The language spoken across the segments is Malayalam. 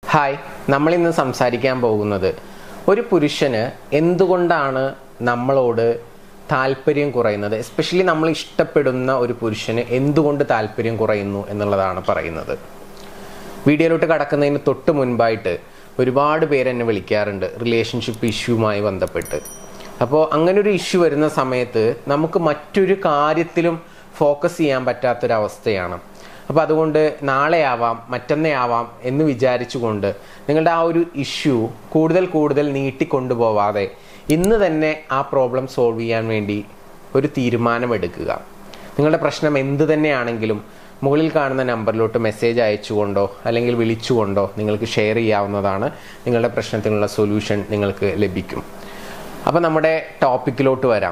ഹായ് നമ്മൾ ഇന്ന് സംസാരിക്കാൻ പോകുന്നത് ഒരു പുരുഷന് എന്തുകൊണ്ടാണ് നമ്മളോട് താല്പര്യം കുറയുന്നത് എസ്പെഷ്യലി നമ്മൾ ഇഷ്ടപ്പെടുന്ന ഒരു പുരുഷന് എന്തുകൊണ്ട് താല്പര്യം കുറയുന്നു എന്നുള്ളതാണ് പറയുന്നത് വീഡിയോയിലോട്ട് കടക്കുന്നതിന് തൊട്ട് മുൻപായിട്ട് ഒരുപാട് പേര് എന്നെ വിളിക്കാറുണ്ട് റിലേഷൻഷിപ്പ് ഇഷ്യൂവുമായി ബന്ധപ്പെട്ട് അപ്പോൾ അങ്ങനെ ഒരു ഇഷ്യൂ വരുന്ന സമയത്ത് നമുക്ക് മറ്റൊരു കാര്യത്തിലും ഫോക്കസ് ചെയ്യാൻ പറ്റാത്തൊരവസ്ഥയാണ് അപ്പോൾ അതുകൊണ്ട് നാളെ ആവാം മറ്റന്നേ ആവാം എന്ന് വിചാരിച്ചുകൊണ്ട് നിങ്ങളുടെ ആ ഒരു ഇഷ്യൂ കൂടുതൽ കൂടുതൽ നീട്ടിക്കൊണ്ടുപോവാതെ ഇന്ന് തന്നെ ആ പ്രോബ്ലം സോൾവ് ചെയ്യാൻ വേണ്ടി ഒരു തീരുമാനമെടുക്കുക നിങ്ങളുടെ പ്രശ്നം എന്ത് തന്നെയാണെങ്കിലും മുകളിൽ കാണുന്ന നമ്പറിലോട്ട് മെസ്സേജ് അയച്ചുകൊണ്ടോ അല്ലെങ്കിൽ വിളിച്ചുകൊണ്ടോ നിങ്ങൾക്ക് ഷെയർ ചെയ്യാവുന്നതാണ് നിങ്ങളുടെ പ്രശ്നത്തിനുള്ള സൊല്യൂഷൻ നിങ്ങൾക്ക് ലഭിക്കും അപ്പോൾ നമ്മുടെ ടോപ്പിക്കിലോട്ട് വരാം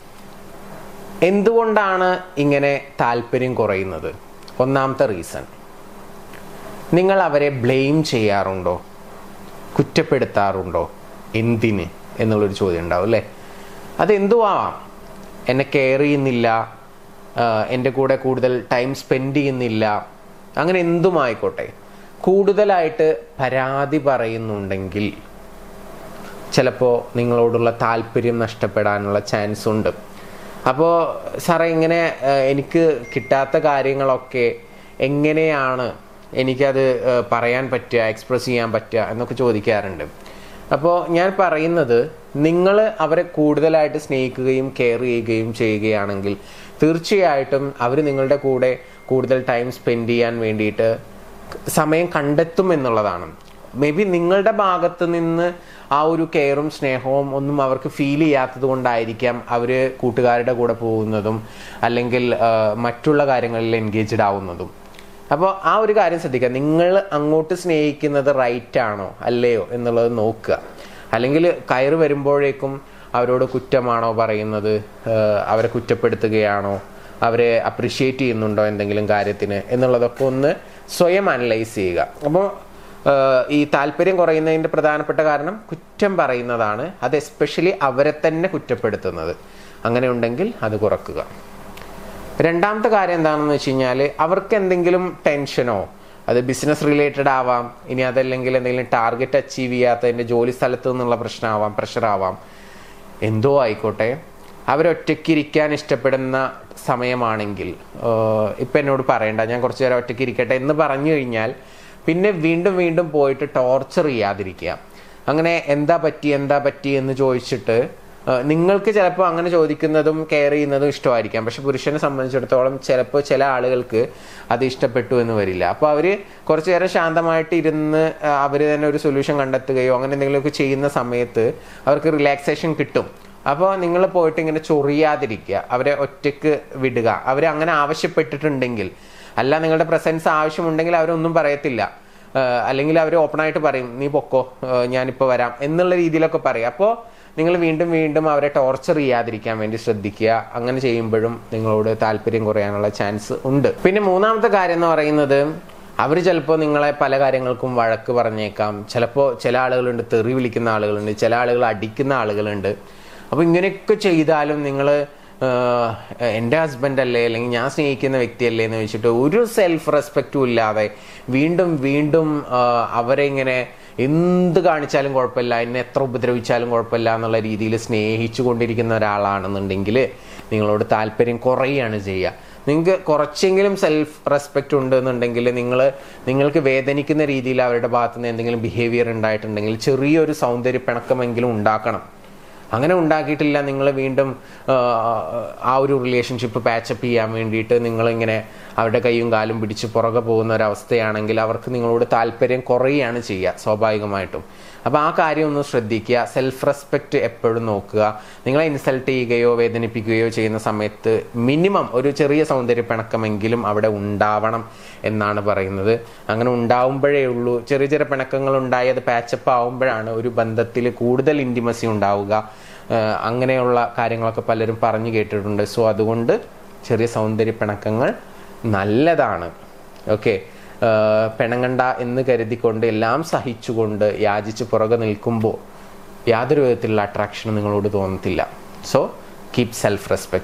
എന്തുകൊണ്ടാണ് ഇങ്ങനെ താല്പര്യം കുറയുന്നത് ഒന്നാമത്തെ റീസൺ നിങ്ങൾ അവരെ ബ്ലെയിം ചെയ്യാറുണ്ടോ കുറ്റപ്പെടുത്താറുണ്ടോ എന്തിന് എന്നുള്ളൊരു ചോദ്യം ഉണ്ടാവും അല്ലേ അതെന്തുവാവാം എന്നെ കെയർ ചെയ്യുന്നില്ല ആഹ് എൻ്റെ കൂടെ കൂടുതൽ ടൈം സ്പെൻഡ് ചെയ്യുന്നില്ല അങ്ങനെ എന്തുമായിക്കോട്ടെ കൂടുതലായിട്ട് പരാതി പറയുന്നുണ്ടെങ്കിൽ ചിലപ്പോൾ നിങ്ങളോടുള്ള താല്പര്യം നഷ്ടപ്പെടാനുള്ള ചാൻസ് ഉണ്ട് അപ്പോൾ സാറേ ഇങ്ങനെ ആഹ് എനിക്ക് കിട്ടാത്ത കാര്യങ്ങളൊക്കെ എങ്ങനെയാണ് എനിക്കത് ആഹ് പറയാൻ പറ്റുക എക്സ്പ്രസ് ചെയ്യാൻ പറ്റുക എന്നൊക്കെ ചോദിക്കാറുണ്ട് അപ്പോൾ ഞാൻ പറയുന്നത് നിങ്ങൾ അവരെ കൂടുതലായിട്ട് സ്നേഹിക്കുകയും കെയർ ചെയ്യുകയും ചെയ്യുകയാണെങ്കിൽ തീർച്ചയായിട്ടും അവർ നിങ്ങളുടെ കൂടെ കൂടുതൽ ടൈം സ്പെൻഡ് ചെയ്യാൻ വേണ്ടിയിട്ട് സമയം കണ്ടെത്തും എന്നുള്ളതാണ് മേ ബി നിങ്ങളുടെ ഭാഗത്ത് നിന്ന് ആ ഒരു കെയറും സ്നേഹവും ഒന്നും അവർക്ക് ഫീൽ ചെയ്യാത്തത് കൊണ്ടായിരിക്കാം അവർ കൂട്ടുകാരുടെ കൂടെ പോകുന്നതും അല്ലെങ്കിൽ ആ, മറ്റുള്ള കാര്യങ്ങളിൽ എൻഗേജ്ഡ് ആവുന്നതും അപ്പോൾ ആ ഒരു കാര്യം ശ്രദ്ധിക്കുക നിങ്ങൾ അങ്ങോട്ട് സ്നേഹിക്കുന്നത് റൈറ്റ് ആണോ അല്ലയോ എന്നുള്ളത് നോക്കുക അല്ലെങ്കിൽ കയറ് വരുമ്പോഴേക്കും അവരോട് കുറ്റമാണോ പറയുന്നത് ഏഹ് അവരെ കുറ്റപ്പെടുത്തുകയാണോ അവരെ അപ്രിഷ്യേറ്റ് ചെയ്യുന്നുണ്ടോ എന്തെങ്കിലും കാര്യത്തിന് എന്നുള്ളതൊക്കെ ഒന്ന് സ്വയം അനലൈസ് ചെയ്യുക അപ്പോൾ ഈ താല്പര്യം കുറയുന്നതിൻ്റെ പ്രധാനപ്പെട്ട കാരണം കുറ്റം പറയുന്നതാണ് അത് എസ്പെഷ്യലി അവരെ തന്നെ കുറ്റപ്പെടുത്തുന്നത് അങ്ങനെ ഉണ്ടെങ്കിൽ അത് കുറക്കുക രണ്ടാമത്തെ കാര്യം എന്താണെന്ന് വെച്ച് കഴിഞ്ഞാൽ അവർക്ക് എന്തെങ്കിലും ടെൻഷനോ അത് ബിസിനസ് റിലേറ്റഡ് ആവാം ഇനി അതല്ലെങ്കിൽ എന്തെങ്കിലും ടാർഗറ്റ് അച്ചീവ് ചെയ്യാത്തതിൻ്റെ ജോലി സ്ഥലത്ത് നിന്നുള്ള പ്രശ്നമാവാം പ്രഷർ ആവാം എന്തോ ആയിക്കോട്ടെ അവരൊറ്റയ്ക്ക് ഇരിക്കാൻ ഇഷ്ടപ്പെടുന്ന സമയമാണെങ്കിൽ ആഹ് ഇപ്പം എന്നോട് പറയണ്ട ഞാൻ കുറച്ച് നേരം ഒറ്റയ്ക്ക് ഇരിക്കട്ടെ എന്ന് പറഞ്ഞു കഴിഞ്ഞാൽ പിന്നെ വീണ്ടും വീണ്ടും പോയിട്ട് ടോർച്ചർ ചെയ്യാതിരിക്കുക അങ്ങനെ എന്താ പറ്റി എന്താ പറ്റി എന്ന് ചോദിച്ചിട്ട് ഏഹ് നിങ്ങൾക്ക് ചിലപ്പോൾ അങ്ങനെ ചോദിക്കുന്നതും കെയർ ചെയ്യുന്നതും ഇഷ്ടമായിരിക്കാം പക്ഷെ പുരുഷനെ സംബന്ധിച്ചിടത്തോളം ചിലപ്പോൾ ചില ആളുകൾക്ക് അത് ഇഷ്ടപ്പെട്ടു എന്ന് വരില്ല അപ്പോൾ അവർ കുറച്ചു നേരം ശാന്തമായിട്ട് ഇരുന്ന് അവർ തന്നെ ഒരു സൊല്യൂഷൻ കണ്ടെത്തുകയോ അങ്ങനെ എന്തെങ്കിലുമൊക്കെ ചെയ്യുന്ന സമയത്ത് അവർക്ക് റിലാക്സേഷൻ കിട്ടും അപ്പോൾ നിങ്ങൾ പോയിട്ട് ഇങ്ങനെ ചൊറിയാതിരിക്കുക അവരെ ഒറ്റയ്ക്ക് വിടുക അവർ അങ്ങനെ ആവശ്യപ്പെട്ടിട്ടുണ്ടെങ്കിൽ അല്ല നിങ്ങളുടെ പ്രസൻസ് ആവശ്യമുണ്ടെങ്കിൽ അവരൊന്നും പറയത്തില്ല ഏഹ് അല്ലെങ്കിൽ അവർ ഓപ്പണായിട്ട് പറയും നീ പൊക്കോ ഏഹ് ഞാനിപ്പോൾ വരാം എന്നുള്ള രീതിയിലൊക്കെ പറയും അപ്പോൾ നിങ്ങൾ വീണ്ടും വീണ്ടും അവരെ ടോർച്ചർ ചെയ്യാതിരിക്കാൻ വേണ്ടി ശ്രദ്ധിക്കുക അങ്ങനെ ചെയ്യുമ്പോഴും നിങ്ങളോട് താല്പര്യം കുറയാനുള്ള ചാൻസ് ഉണ്ട് പിന്നെ മൂന്നാമത്തെ കാര്യം എന്ന് പറയുന്നത് അവർ ചിലപ്പോൾ നിങ്ങളെ പല കാര്യങ്ങൾക്കും വഴക്ക് പറഞ്ഞേക്കാം ചിലപ്പോൾ ചില ആളുകളുണ്ട് തെറി വിളിക്കുന്ന ആളുകളുണ്ട് ചില ആളുകൾ അടിക്കുന്ന ആളുകളുണ്ട് അപ്പോൾ ഇങ്ങനെയൊക്കെ ചെയ്താലും നിങ്ങൾ എൻ്റെ ഹസ്ബൻഡ് അല്ലേ അല്ലെങ്കിൽ ഞാൻ സ്നേഹിക്കുന്ന വ്യക്തിയല്ലേ എന്ന് വെച്ചിട്ട് ഒരു സെൽഫ് റെസ്പെക്റ്റും ഇല്ലാതെ വീണ്ടും വീണ്ടും ആ, അവരെ ഇങ്ങനെ എന്ത് കാണിച്ചാലും കുഴപ്പമില്ല എന്നെ എത്ര ഉപദ്രവിച്ചാലും കുഴപ്പമില്ല എന്നുള്ള രീതിയിൽ സ്നേഹിച്ചു കൊണ്ടിരിക്കുന്ന ഒരാളാണെന്നുണ്ടെങ്കിൽ നിങ്ങളോട് താല്പര്യം കുറയുകയാണ് ചെയ്യുക നിങ്ങൾക്ക് കുറച്ചെങ്കിലും സെൽഫ് റെസ്പെക്റ്റ് ഉണ്ട് എന്നുണ്ടെങ്കിൽ നിങ്ങൾ നിങ്ങൾക്ക് വേദനിക്കുന്ന രീതിയിൽ അവരുടെ ഭാഗത്ത് നിന്ന് എന്തെങ്കിലും ബിഹേവിയർ ഉണ്ടായിട്ടുണ്ടെങ്കിൽ ചെറിയൊരു സൗന്ദര്യ പിണക്കമെങ്കിലും ഉണ്ടാക്കണം അങ്ങനെ ഉണ്ടാക്കിയിട്ടില്ല നിങ്ങൾ വീണ്ടും ആ, ആ ഒരു റിലേഷൻഷിപ്പ് പാച്ചപ്പ് ചെയ്യാൻ വേണ്ടിയിട്ട് നിങ്ങളിങ്ങനെ അവരുടെ കൈയും കാലും പിടിച്ച് പുറകെ പോകുന്ന ഒരവസ്ഥയാണെങ്കിൽ അവർക്ക് നിങ്ങളോട് താല്പര്യം കുറയുകയാണ് ചെയ്യുക സ്വാഭാവികമായിട്ടും അപ്പോൾ ആ കാര്യം ഒന്ന് ശ്രദ്ധിക്കുക സെൽഫ് റെസ്പെക്റ്റ് എപ്പോഴും നോക്കുക നിങ്ങളെ ഇൻസൾട്ട് ചെയ്യുകയോ വേദനിപ്പിക്കുകയോ ചെയ്യുന്ന സമയത്ത് മിനിമം ഒരു ചെറിയ സൗന്ദര്യ പിണക്കമെങ്കിലും അവിടെ ഉണ്ടാവണം എന്നാണ് പറയുന്നത് അങ്ങനെ ഉണ്ടാവുമ്പോഴേ ഉള്ളൂ ചെറിയ ചെറിയ പിണക്കങ്ങൾ ഉണ്ടായി അത് പാച്ചപ്പ് ആവുമ്പോഴാണ് ഒരു ബന്ധത്തിൽ കൂടുതൽ ഇൻറ്റിമസി ഉണ്ടാവുക ആഹ് അങ്ങനെയുള്ള കാര്യങ്ങളൊക്കെ പലരും പറഞ്ഞു കേട്ടിട്ടുണ്ട് സോ അതുകൊണ്ട് ചെറിയ സൗന്ദര്യ പിണക്കങ്ങൾ നല്ലതാണ് ഓക്കെ പിണങ്ങണ്ട എന്ന് കരുതിക്കൊണ്ട് എല്ലാം സഹിച്ചുകൊണ്ട് യാചിച്ച് പുറകെ നിൽക്കുമ്പോൾ യാതൊരു വിധത്തിലുള്ള അട്രാക്ഷനും നിങ്ങളോട് തോന്നത്തില്ല so keep self respect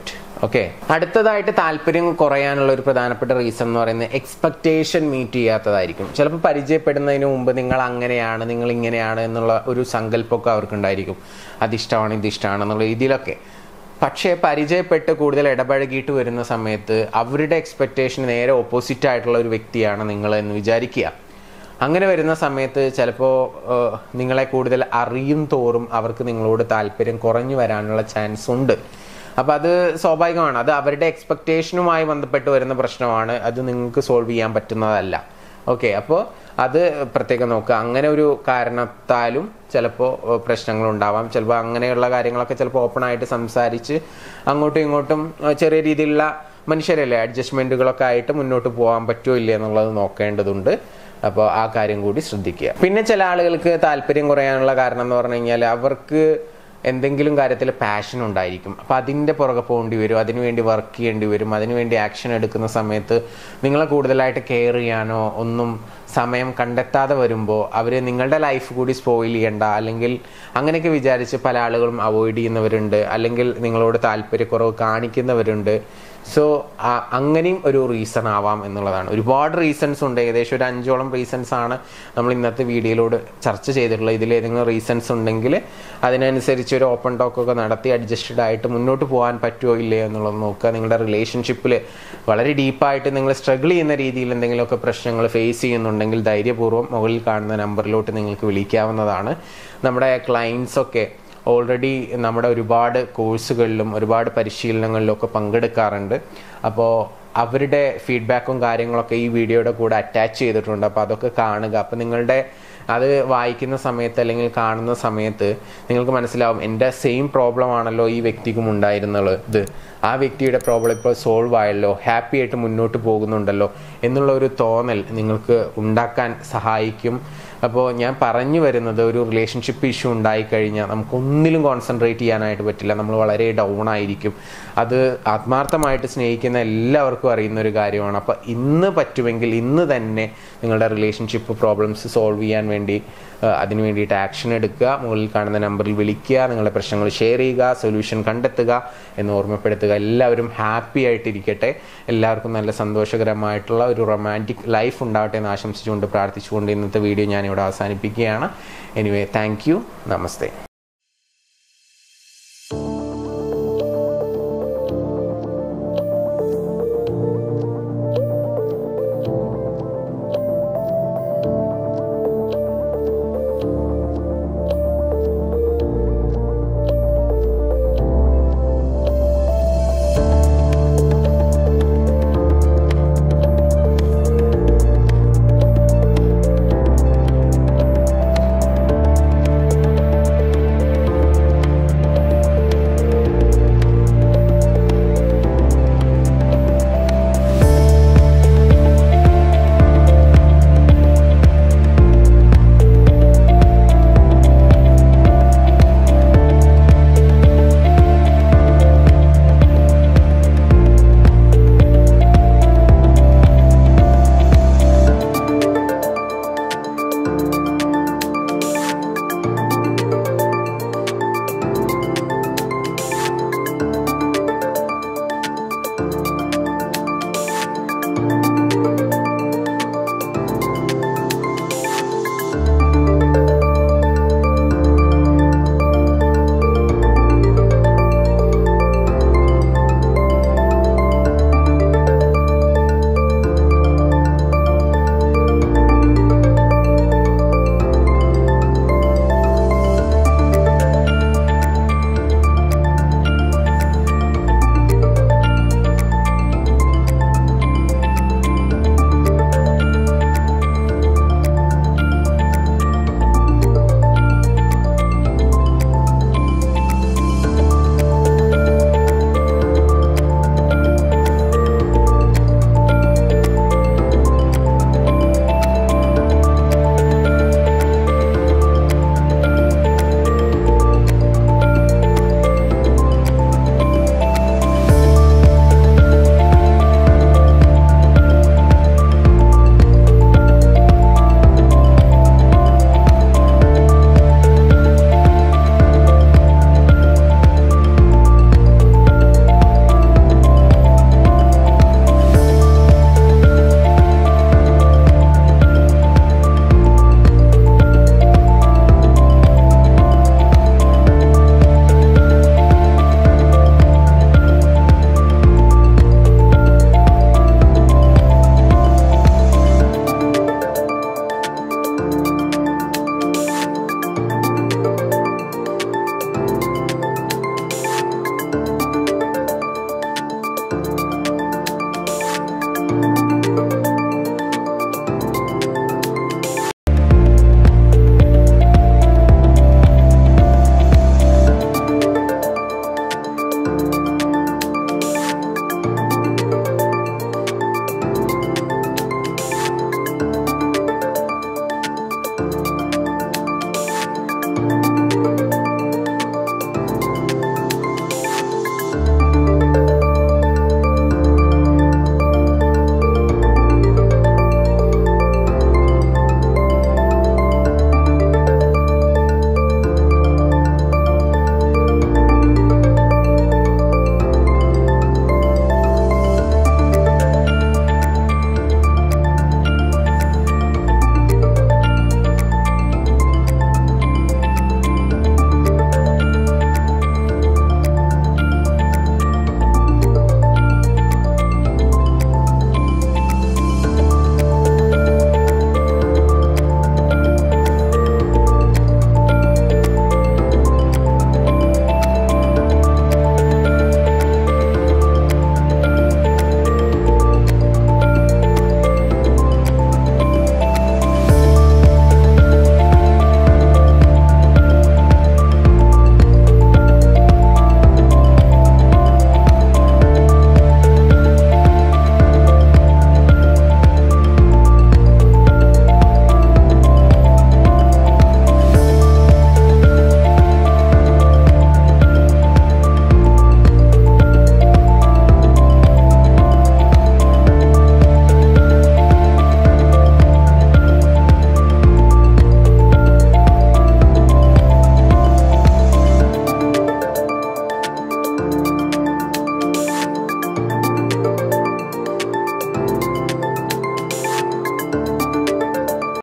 okay അടുത്തതായിട്ട് താല്പര്യം കുറയാനുള്ള ഒരു പ്രധാനപ്പെട്ട റീസൺ എന്ന് പറയുന്നത് എക്സ്പെക്ടേഷൻ മീറ്റ് ചെയ്യാത്തതായിരിക്കും ചിലപ്പോൾ പരിചയപ്പെടുന്നതിന് മുമ്പ് നിങ്ങൾ അങ്ങനെയാണ് നിങ്ങൾ ഇങ്ങനെയാണ് എന്നുള്ള ഒരു സങ്കല്പമൊക്കെ അവർക്കുണ്ടായിരിക്കും അതിഷ്ടമാണ് ഇതിഷ്ടമാണ് എന്നുള്ള രീതിയിലൊക്കെ പക്ഷേ പരിചയപ്പെട്ട് കൂടുതൽ ഇടപഴകിയിട്ട് വരുന്ന സമയത്ത് അവരുടെ എക്സ്പെക്ടേഷൻ നേരെ ഓപ്പോസിറ്റ് ആയിട്ടുള്ള ഒരു വ്യക്തിയാണ് നിങ്ങൾ എന്ന് വിചാരിക്കുക അങ്ങനെ വരുന്ന സമയത്ത് ചിലപ്പോൾ നിങ്ങളെ കൂടുതൽ അറിയും തോറും അവർക്ക് നിങ്ങളോട് താല്പര്യം കുറഞ്ഞു വരാനുള്ള ചാൻസ് ഉണ്ട് അപ്പോൾ അത് സ്വാഭാവികമാണ് അത് അവരുടെ എക്സ്പെക്റ്റേഷനുമായി ബന്ധപ്പെട്ട് വരുന്ന പ്രശ്നമാണ് അത് നിങ്ങൾക്ക് സോൾവ് ചെയ്യാൻ പറ്റുന്നതല്ല ഓക്കെ അപ്പോൾ അത് പ്രത്യേകം നോക്കുക അങ്ങനെ ഒരു കാരണത്താലും ചിലപ്പോൾ പ്രശ്നങ്ങൾ ഉണ്ടാവാം ചിലപ്പോൾ അങ്ങനെയുള്ള കാര്യങ്ങളൊക്കെ ചിലപ്പോൾ ഓപ്പൺ ആയിട്ട് സംസാരിച്ച് അങ്ങോട്ടും ഇങ്ങോട്ടും ഏഹ്, ചെറിയ രീതിയിലുള്ള മനുഷ്യരല്ലേ അഡ്ജസ്റ്റ്മെന്റുകളൊക്കെ ആയിട്ട് മുന്നോട്ട് പോകാൻ പറ്റുമോ ഇല്ലേ എന്നുള്ളത് നോക്കേണ്ടതുണ്ട് അപ്പോൾ ആ കാര്യം കൂടി ശ്രദ്ധിക്കുക പിന്നെ ചില ആളുകൾക്ക് താല്പര്യം കുറയാനുള്ള കാരണം എന്ന് പറഞ്ഞു കഴിഞ്ഞാൽ അവർക്ക് എന്തെങ്കിലും കാര്യത്തിൽ പാഷൻ ഉണ്ടായിരിക്കും അപ്പോൾ അതിൻ്റെ പുറകെ പോകേണ്ടി വരും അതിനുവേണ്ടി വർക്ക് ചെയ്യേണ്ടി വരും അതിനുവേണ്ടി ആക്ഷൻ എടുക്കുന്ന സമയത്ത് നിങ്ങളെ കൂടുതലായിട്ട് കെയർ ചെയ്യാനോ ഒന്നും സമയം കണ്ടെത്താതെ വരുമ്പോൾ അവർ നിങ്ങളുടെ ലൈഫ് കൂടി സ്പോയിൽ ചെയ്യണ്ട അല്ലെങ്കിൽ അങ്ങനെയൊക്കെ വിചാരിച്ച് പല ആളുകളും അവോയ്ഡ് ചെയ്യുന്നവരുണ്ട് അല്ലെങ്കിൽ നിങ്ങളോട് താല്പര്യക്കുറവ് കാണിക്കുന്നവരുണ്ട് സോ അങ്ങനെയും ഒരു റീസൺ ആവാം എന്നുള്ളതാണ് ഒരുപാട് റീസൺസ് ഉണ്ട് ഏകദേശം ഒരു അഞ്ചോളം റീസൺസ് ആണ് നമ്മൾ ഇന്നത്തെ വീഡിയോയിലൂടെ ചർച്ച ചെയ്തിട്ടുള്ളത് ഇതിൽ ഏതെങ്കിലും റീസൺസ് ഉണ്ടെങ്കിൽ അതിനനുസരിച്ച് ഒരു ഓപ്പൺ ടോക്ക് ഒക്കെ നടത്തി അഡ്ജസ്റ്റഡ് ആയിട്ട് മുന്നോട്ട് പോകാൻ പറ്റുമോ ഇല്ലയോ എന്നുള്ളത് നോക്കുക നിങ്ങളുടെ റിലേഷൻഷിപ്പിൽ വളരെ ഡീപ്പായിട്ട് നിങ്ങൾ സ്ട്രഗിൾ ചെയ്യുന്ന രീതിയിൽ എന്തെങ്കിലുമൊക്കെ പ്രശ്നങ്ങൾ ഫേസ് ചെയ്യുന്നുണ്ടെങ്കിൽ ധൈര്യപൂർവ്വം മുകളിൽ കാണുന്ന നമ്പറിലോട്ട് നിങ്ങൾക്ക് വിളിക്കാവുന്നതാണ് നമ്മുടെ ക്ലയൻസ് ഒക്കെ ഓൾറെഡി നമ്മുടെ ഒരുപാട് കോഴ്സുകളിലും ഒരുപാട് പരിശീലനങ്ങളിലും ഒക്കെ പങ്കെടുക്കാറുണ്ട് അപ്പോൾ അവരുടെ ഫീഡ്ബാക്കും കാര്യങ്ങളൊക്കെ ഈ വീഡിയോയുടെ കൂടെ അറ്റാച്ച് ചെയ്തിട്ടുണ്ട് അപ്പോൾ അതൊക്കെ കാണുക അപ്പോൾ നിങ്ങളുടെ അത് വായിക്കുന്ന സമയത്ത് അല്ലെങ്കിൽ കാണുന്ന സമയത്ത് നിങ്ങൾക്ക് മനസ്സിലാവും എൻ്റെ സെയിം പ്രോബ്ലം ആണല്ലോ ഈ വ്യക്തിക്കും ഉണ്ടായിരുന്നത് ആ വ്യക്തിയുടെ പ്രോബ്ലം ഇപ്പോൾ സോൾവ് ആയല്ലോ ഹാപ്പി ആയിട്ട് മുന്നോട്ട് പോകുന്നുണ്ടല്ലോ എന്നുള്ള ഒരു തോന്നൽ നിങ്ങൾക്ക് ഉണ്ടാക്കാൻ സഹായിക്കും അപ്പോൾ ഞാൻ പറഞ്ഞു വരുന്നത് ഒരു റിലേഷൻഷിപ്പ് ഇഷ്യൂ ഉണ്ടായിക്കഴിഞ്ഞാൽ നമുക്കൊന്നിലും കോൺസെൻട്രേറ്റ് ചെയ്യാനായിട്ട് പറ്റില്ല നമ്മൾ വളരെ ഡൗൺ ആയിരിക്കും അത് ആത്മാർത്ഥമായിട്ട് സ്നേഹിക്കുന്ന എല്ലാവർക്കും അറിയുന്ന ഒരു കാര്യമാണ് അപ്പോൾ ഇന്ന് പറ്റുമെങ്കിൽ ഇന്ന് തന്നെ നിങ്ങളുടെ റിലേഷൻഷിപ്പ് പ്രോബ്ലംസ് സോൾവ് ചെയ്യാൻ വേണ്ടി ആ, അതിന് വേണ്ടിയിട്ട് ആക്ഷൻ എടുക്കുക മുകളിൽ കാണുന്ന നമ്പറിൽ വിളിക്കുക നിങ്ങളുടെ പ്രശ്നങ്ങൾ ഷെയർ ചെയ്യുക സൊല്യൂഷൻ കണ്ടെത്തുക എന്ന് ഓർമ്മപ്പെടുത്തുക എല്ലാവരും ഹാപ്പി ആയിട്ടിരിക്കട്ടെ എല്ലാവർക്കും നല്ല സന്തോഷകരമായിട്ടുള്ള ഒരു റൊമാൻറ്റിക് ലൈഫ് ഉണ്ടാവട്ടെ എന്ന് ആശംസിച്ചുകൊണ്ട് പ്രാർത്ഥിച്ചുകൊണ്ട് ഇന്നത്തെ വീഡിയോ ഞാനിവിടെ അവസാനിപ്പിക്കുകയാണ് എനിവേ താങ്ക് യു നമസ്തേ